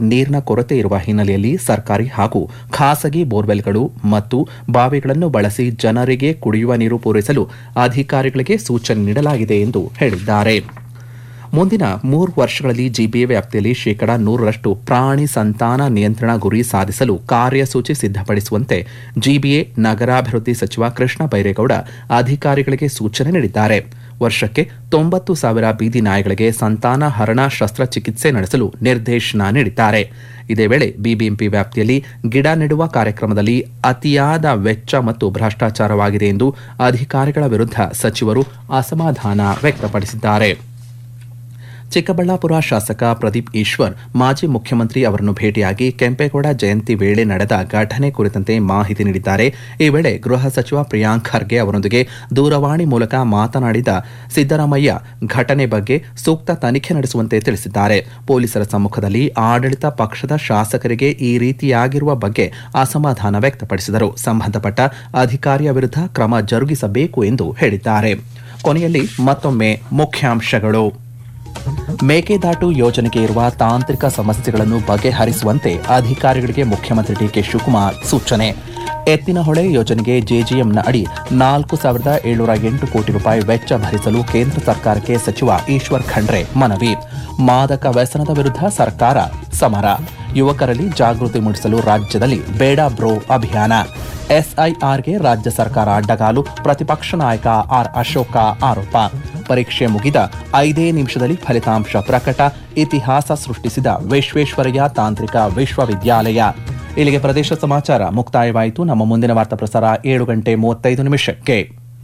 ನೀರಿನ ಕೊರತೆ ಇರುವ ಹಿನ್ನೆಲೆಯಲ್ಲಿ ಸರ್ಕಾರಿ ಹಾಗೂ ಖಾಸಗಿ ಬೋರ್ವೆಲ್ಗಳು ಮತ್ತು ಬಾವಿಗಳನ್ನು ಬಳಸಿ ಜನರಿಗೆ ಕುಡಿಯುವ ನೀರು ಪೂರೈಸಲು ಅಧಿಕಾರಿಗಳಿಗೆ ಸೂಚನೆ ನೀಡಲಾಗಿದೆ ಎಂದು ಹೇಳಿದ್ದಾರೆ ಮುಂದಿನ ಮೂರು ವರ್ಷಗಳಲ್ಲಿ ಜಿಬಿಎ ವ್ಯಾಪ್ತಿಯಲ್ಲಿ ಶೇಕಡಾ ನೂರರಷ್ಟು ಪ್ರಾಣಿ ಸಂತಾನ ನಿಯಂತ್ರಣ ಗುರಿ ಸಾಧಿಸಲು ಕಾರ್ಯಸೂಚಿ ಸಿದ್ಧಪಡಿಸುವಂತೆ ಜಿಬಿಎ ನಗರಾಭಿವೃದ್ಧಿ ಸಚಿವ ಕೃಷ್ಣ ಬೈರೇಗೌಡ ಅಧಿಕಾರಿಗಳಿಗೆ ಸೂಚನೆ ನೀಡಿದ್ದಾರೆ ವರ್ಷಕ್ಕೆ ತೊಂಬತ್ತು ಸಾವಿರ ಬೀದಿ ನಾಯಿಗಳಿಗೆ ಸಂತಾನ ಹರಣ ಶಸ್ತ್ರಚಿಕಿತ್ಸೆ ನಡೆಸಲು ನಿರ್ದೇಶನ ನೀಡಿದ್ದಾರೆ ಇದೇ ವೇಳೆ ಬಿಬಿಎಂಪಿ ವ್ಯಾಪ್ತಿಯಲ್ಲಿ ಗಿಡ ನೆಡುವ ಕಾರ್ಯಕ್ರಮದಲ್ಲಿ ಅತಿಯಾದ ವೆಚ್ಚ ಮತ್ತು ಭ್ರಷ್ಟಾಚಾರವಾಗಿದೆ ಎಂದು ಅಧಿಕಾರಿಗಳ ವಿರುದ್ಧ ಸಚಿವರು ಅಸಮಾಧಾನ ವ್ಯಕ್ತಪಡಿಸಿದ್ದಾರೆ ಚಿಕ್ಕಬಳ್ಳಾಪುರ ಶಾಸಕ ಪ್ರದೀಪ್ ಈಶ್ವರ್ ಮಾಜಿ ಮುಖ್ಯಮಂತ್ರಿ ಅವರನ್ನು ಭೇಟಿಯಾಗಿ ಕೆಂಪೇಗೌಡ ಜಯಂತಿ ವೇಳೆ ನಡೆದ ಘಟನೆ ಕುರಿತಂತೆ ಮಾಹಿತಿ ನೀಡಿದ್ದಾರೆ ಈ ವೇಳೆ ಗೃಹ ಸಚಿವ ಪ್ರಿಯಾಂಕ್ ಖರ್ಗೆ ಅವರೊಂದಿಗೆ ದೂರವಾಣಿ ಮೂಲಕ ಮಾತನಾಡಿದ ಸಿದ್ದರಾಮಯ್ಯ ಘಟನೆ ಬಗ್ಗೆ ಸೂಕ್ತ ತನಿಖೆ ನಡೆಸುವಂತೆ ತಿಳಿಸಿದ್ದಾರೆ ಪೊಲೀಸರ ಸಮ್ಮುಖದಲ್ಲಿ ಆಡಳಿತ ಪಕ್ಷದ ಶಾಸಕರಿಗೆ ಈ ರೀತಿಯಾಗಿರುವ ಬಗ್ಗೆ ಅಸಮಾಧಾನ ವ್ಯಕ್ತಪಡಿಸಿದರು ಸಂಬಂಧಪಟ್ಟ ಅಧಿಕಾರಿಯ ವಿರುದ್ಧ ಕ್ರಮ ಜರುಗಿಸಬೇಕು ಎಂದು ಹೇಳಿದ್ದಾರೆ ಕೊನೆಯಲ್ಲಿ ಮತ್ತೊಮ್ಮೆ ಮುಖ್ಯಾಂಶಗಳು ಮೇಕೆದಾಟು ಯೋಜನೆಗೆ ಇರುವ ತಾಂತ್ರಿಕ ಸಮಸ್ಯೆಗಳನ್ನು ಬಗೆಹರಿಸುವಂತೆ ಅಧಿಕಾರಿಗಳಿಗೆ ಮುಖ್ಯಮಂತ್ರಿ ಡಿಕೆ ಶಿವಕುಮಾರ್ ಸೂಚನೆ ಎತ್ತಿನಹೊಳೆ ಯೋಜನೆಗೆ ಜೆಜಿಎಂನ ಅಡಿ ನಾಲ್ಕು ಸಾವಿರದ ಏಳ್ನೂರ ಎಂಟು ಕೋಟಿ ರೂಪಾಯಿ ವೆಚ್ಚ ಭರಿಸಲು ಕೇಂದ್ರ ಸರ್ಕಾರಕ್ಕೆ ಸಚಿವ ಈಶ್ವರ್ ಖಂಡ್ರೆ ಮನವಿ ಮಾದಕ ವ್ಯಸನದ ವಿರುದ್ಧ ಸರ್ಕಾರ ಸಮರ ಯುವಕರಲ್ಲಿ ಜಾಗೃತಿ ಮೂಡಿಸಲು ರಾಜ್ಯದಲ್ಲಿ ಬೇಡ ಬ್ರೋ ಅಭಿಯಾನ ಎಸ್ಐಆರ್ಗೆ ರಾಜ್ಯ ಸರ್ಕಾರ ಅಡ್ಡಗಾಲು ಪ್ರತಿಪಕ್ಷ ನಾಯಕ ಆರ್ ಅಶೋಕ ಆರೋಪ ಪರೀಕ್ಷೆ ಮುಗಿದ ಐದೇ ನಿಮಿಷದಲ್ಲಿ ಫಲಿತಾಂಶ ಪ್ರಕಟ ಇತಿಹಾಸ ಸೃಷ್ಟಿಸಿದ ವಿಶ್ವೇಶ್ವರಯ್ಯ ತಾಂತ್ರಿಕ ವಿಶ್ವವಿದ್ಯಾಲಯ ಇಲ್ಲಿಗೆ ಪ್ರದೇಶ ಸಮಾಚಾರ ಮುಕ್ತಾಯವಾಯಿತು ನಮ್ಮ ಮುಂದಿನ ವಾರ್ತಾ ಪ್ರಸಾರ ಏಳು ಗಂಟೆ ಮೂವತ್ತೈದು ನಿಮಿಷಕ್ಕೆ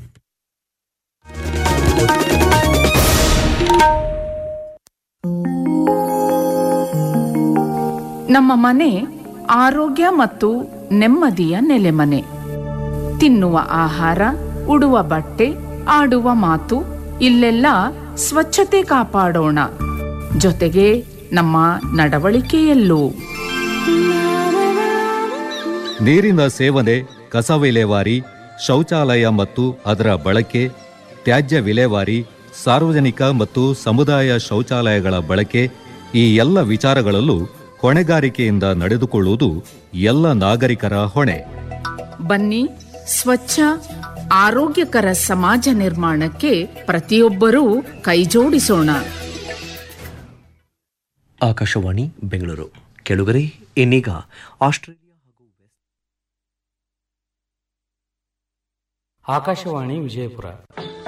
ನಮ್ಮ ಮನೆ ಆರೋಗ್ಯ ಮತ್ತು ನೆಮ್ಮದಿಯ ನೆಲೆಮನೆ ತಿನ್ನುವ ಆಹಾರ ಉಡುವ ಬಟ್ಟೆ ಆಡುವ ಮಾತು ಇಲ್ಲೆಲ್ಲ ಸ್ವಚ್ಛತೆ ಕಾಪಾಡೋಣ ಜೊತೆಗೆ ನಮ್ಮ ನಡವಳಿಕೆಯಲ್ಲೂ ನೀರಿನ ಸೇವನೆ ಕಸ ವಿಲೇವಾರಿ ಶೌಚಾಲಯ ಮತ್ತು ಅದರ ಬಳಕೆ ತ್ಯಾಜ್ಯ ವಿಲೇವಾರಿ ಸಾರ್ವಜನಿಕ ಮತ್ತು ಸಮುದಾಯ ಶೌಚಾಲಯಗಳ ಬಳಕೆ ಈ ಎಲ್ಲ ವಿಚಾರಗಳಲ್ಲೂ ಹೊಣೆಗಾರಿಕೆಯಿಂದ ನಡೆದುಕೊಳ್ಳುವುದು ಎಲ್ಲ ನಾಗರಿಕರ ಹೊಣೆ ಬನ್ನಿ ಸ್ವಚ್ಛ ಆರೋಗ್ಯಕರ ಸಮಾಜ ನಿರ್ಮಾಣಕ್ಕೆ ಪ್ರತಿಯೊಬ್ಬರೂ ಕೈಜೋಡಿಸೋಣ ಆಕಾಶವಾಣಿ ಬೆಂಗಳೂರು ಕೆಳುಗರೆ ಇನ್ನೀಗ ಆಸ್ಟ್ರೇಲಿಯಾ ಹಾಗೂ ಆಕಾಶವಾಣಿ ವಿಜಯಪುರ